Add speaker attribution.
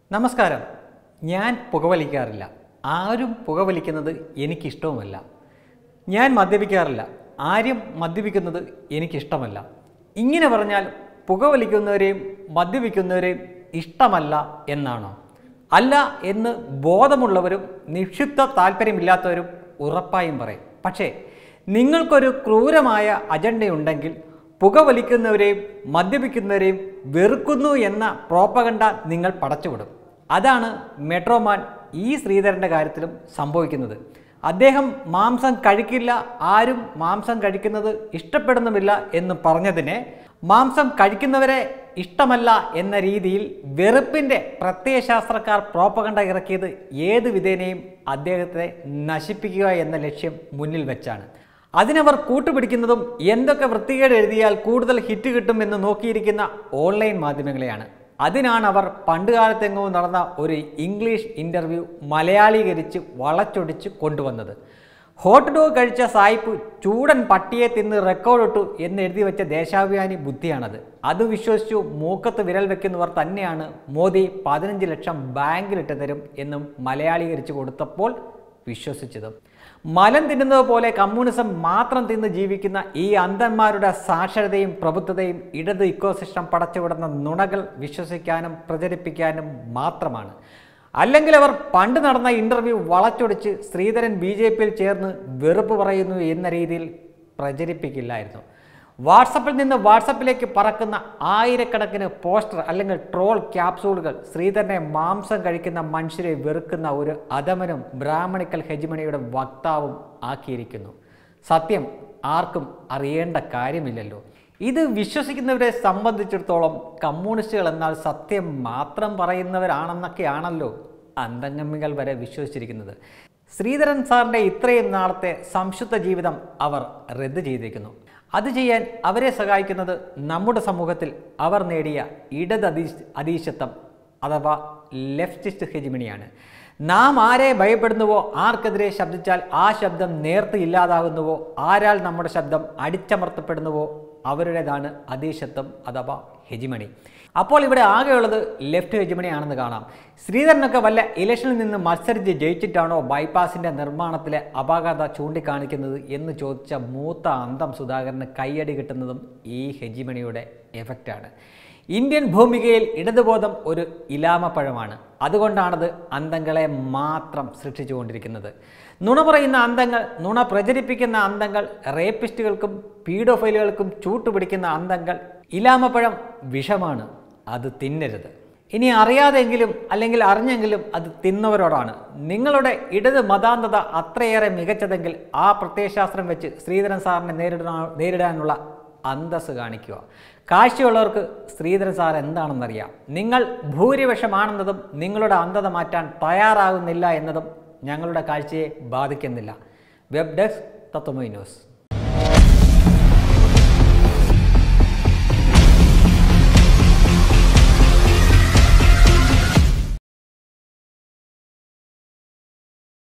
Speaker 1: നമസ്കാരം ഞാൻ പുകവലിക്കാറില്ല ആരും പുകവലിക്കുന്നത് എനിക്കിഷ്ടവുമല്ല ഞാൻ മദ്യപിക്കാറില്ല ആരും മദ്യപിക്കുന്നത് എനിക്കിഷ്ടമല്ല ഇങ്ങനെ പറഞ്ഞാൽ പുകവലിക്കുന്നവരെയും മദ്യപിക്കുന്നവരെയും ഇഷ്ടമല്ല എന്നാണോ അല്ല എന്ന് ബോധമുള്ളവരും നിക്ഷിപ്ത താല്പര്യമില്ലാത്തവരും ഉറപ്പായും പറയും പക്ഷേ നിങ്ങൾക്കൊരു ക്രൂരമായ അജണ്ടയുണ്ടെങ്കിൽ പുകവലിക്കുന്നവരെയും മദ്യപിക്കുന്നവരെയും വെറുക്കുന്നു എന്ന പ്രോപ്പകണ്ട നിങ്ങൾ പടച്ചുവിടും അതാണ് മെട്രോമാൻ ഈ ശ്രീധരൻ്റെ കാര്യത്തിലും സംഭവിക്കുന്നത് അദ്ദേഹം മാംസം കഴിക്കില്ല ആരും മാംസം കഴിക്കുന്നത് ഇഷ്ടപ്പെടുന്നുമില്ല എന്ന് പറഞ്ഞതിനെ മാംസം കഴിക്കുന്നവരെ ഇഷ്ടമല്ല എന്ന രീതിയിൽ വെറുപ്പിൻ്റെ പ്രത്യയശാസ്ത്രക്കാർ പ്രോപ്പകണ്ട ഇറക്കിയത് ഏത് വിധേനയും അദ്ദേഹത്തെ നശിപ്പിക്കുക എന്ന ലക്ഷ്യം മുന്നിൽ വെച്ചാണ് അതിനവർ കൂട്ടുപിടിക്കുന്നതും എന്തൊക്കെ വൃത്തികേട് എഴുതിയാൽ കൂടുതൽ ഹിറ്റ് കിട്ടും എന്ന് നോക്കിയിരിക്കുന്ന ഓൺലൈൻ മാധ്യമങ്ങളെയാണ് അതിനാണ് അവർ പണ്ടുകാലത്തെങ്ങോ നടന്ന ഒരു ഇംഗ്ലീഷ് ഇൻ്റർവ്യൂ മലയാളീകരിച്ച് വളച്ചൊടിച്ച് കൊണ്ടുവന്നത് ഹോട്ട് ഡോഗ് കഴിച്ച സായിപ്പ് ചൂടൻ പട്ടിയെ തിന്ന് റെക്കോർഡിട്ടു എന്ന് എഴുതി വെച്ച ദേശാഭിമാനി ബുദ്ധിയാണത് അത് വിശ്വസിച്ചു മൂക്കത്ത് വിരൽ വെക്കുന്നവർ തന്നെയാണ് മോദി പതിനഞ്ച് ലക്ഷം ബാങ്കിലിട്ട് തരും എന്നും മലയാളീകരിച്ച് കൊടുത്തപ്പോൾ വിശ്വസിച്ചതും മലം തിന്നുന്നത് പോലെ കമ്മ്യൂണിസം മാത്രം തിന്ന് ജീവിക്കുന്ന ഈ അന്ധന്മാരുടെ സാക്ഷരതയും പ്രബുദ്ധതയും ഇടത് ഇക്കോസിസ്റ്റം പടച്ചുവിടുന്ന നുണകൾ വിശ്വസിക്കാനും പ്രചരിപ്പിക്കാനും മാത്രമാണ് അല്ലെങ്കിൽ അവർ പണ്ട് നടന്ന ഇൻ്റർവ്യൂ വളച്ചൊടിച്ച് ശ്രീധരൻ ബി ജെ പിയിൽ ചേർന്ന് വെറുപ്പ് പറയുന്നു എന്ന രീതിയിൽ പ്രചരിപ്പിക്കില്ലായിരുന്നു വാട്സപ്പിൽ നിന്ന് വാട്സപ്പിലേക്ക് പറക്കുന്ന ആയിരക്കണക്കിന് പോസ്റ്റർ അല്ലെങ്കിൽ ട്രോൾ ക്യാപ്സൂളുകൾ ശ്രീധരനെ മാംസം കഴിക്കുന്ന മനുഷ്യരെ വെറുക്കുന്ന ഒരു അധമനും ബ്രാഹ്മണിക്കൽ ഹെജിമണിയുടെ വക്താവും ആക്കിയിരിക്കുന്നു സത്യം ആർക്കും അറിയേണ്ട കാര്യമില്ലല്ലോ ഇത് വിശ്വസിക്കുന്നവരെ സംബന്ധിച്ചിടത്തോളം കമ്മ്യൂണിസ്റ്റുകൾ എന്നാൽ സത്യം മാത്രം പറയുന്നവരാണെന്നൊക്കെയാണല്ലോ അന്തംഗമ്മികൾ വരെ വിശ്വസിച്ചിരിക്കുന്നത് ശ്രീധരൻ സാറിൻ്റെ ഇത്രയും നാളത്തെ സംശുദ്ധ ജീവിതം അവർ റദ്ദ് ചെയ്തിരിക്കുന്നു അത് ചെയ്യാൻ അവരെ സഹായിക്കുന്നത് നമ്മുടെ സമൂഹത്തിൽ അവർ നേടിയ ഇടത് അധീ അധീശത്വം അഥവാ ലെഫ്റ്റിസ്റ്റ് ഹെജിമണിയാണ് നാം ആരെ ഭയപ്പെടുന്നുവോ ആർക്കെതിരെ ശബ്ദിച്ചാൽ ആ ശബ്ദം നേർത്ത് ഇല്ലാതാകുന്നുവോ ആരാൽ നമ്മുടെ ശബ്ദം അടിച്ചമർത്തപ്പെടുന്നുവോ അവരുടേതാണ് അധീശത്വം അഥവാ ഹെജിമണി അപ്പോൾ ഇവിടെ ആകെയുള്ളത് ലെഫ്റ്റ് ഹെജിമണിയാണെന്ന് കാണാം ശ്രീധരനൊക്കെ വല്ല ഇലക്ഷനിൽ നിന്ന് മത്സരിച്ച് ജയിച്ചിട്ടാണോ ബൈപ്പാസിൻ്റെ നിർമ്മാണത്തിലെ അപാകത ചൂണ്ടിക്കാണിക്കുന്നത് എന്ന് ചോദിച്ച മൂത്ത അന്തം സുധാകരന് കയ്യടി കിട്ടുന്നതും ഈ ഹെജിമണിയുടെ എഫക്റ്റാണ് ഇന്ത്യൻ ഭൂമികയിൽ ഇടതുബോധം ഒരു ഇലാമപ്പഴമാണ് അതുകൊണ്ടാണത് അന്തങ്ങളെ മാത്രം സൃഷ്ടിച്ചുകൊണ്ടിരിക്കുന്നത് നുണ പറയുന്ന അന്തങ്ങൾ നുണ പ്രചരിപ്പിക്കുന്ന അന്തങ്ങൾ റേപ്പിസ്റ്റുകൾക്കും പീഡോഫൈലുകൾക്കും ചൂട്ടുപിടിക്കുന്ന അന്തങ്ങൾ ഇലാമപ്പഴം വിഷമാണ് അത് തിന്നരുത് ഇനി അറിയാതെങ്കിലും അല്ലെങ്കിൽ അറിഞ്ഞെങ്കിലും അത് തിന്നവരോടാണ് നിങ്ങളുടെ ഇടത് മതാന്തത അത്രയേറെ മികച്ചതെങ്കിൽ ആ പ്രത്യയശാസ്ത്രം വെച്ച് ശ്രീധരൻ സാറിനെ നേരിടാൻ നേരിടാനുള്ള അന്തസ് കാണിക്കുക കാഴ്ചയുള്ളവർക്ക് ശ്രീധരൻ സാർ എന്താണെന്നറിയാം നിങ്ങൾ ഭൂരിപക്ഷമാണെന്നതും നിങ്ങളുടെ അന്ധത മാറ്റാൻ തയ്യാറാകുന്നില്ല എന്നതും ഞങ്ങളുടെ കാഴ്ചയെ ബാധിക്കുന്നില്ല വെബ് ഡെസ്ക് തത്വമൈ ന്യൂസ്